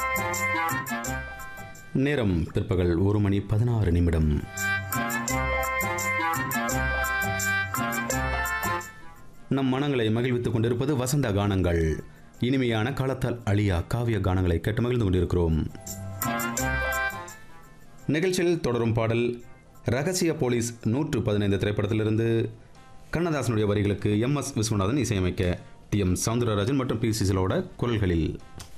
நேரம் பிற்பகல் ஒரு மணி பதினாறு நிமிடம் நம் மனங்களை மகிழ்வித்துக் கொண்டிருப்பது வசந்த கானங்கள் இனிமையான காலத்தால் அழியா காவிய கானங்களை கேட்டு மகிழ்ந்து கொண்டிருக்கிறோம் நிகழ்ச்சியில் தொடரும் பாடல் ரகசிய போலீஸ் நூற்று பதினைந்து திரைப்படத்திலிருந்து கண்ணதாசனுடைய வரிகளுக்கு எம் எஸ் விஸ்வநாதன் இசையமைக்க டி எம் சவுந்தரராஜன் மற்றும் பி சிசிலோட குரல்களில்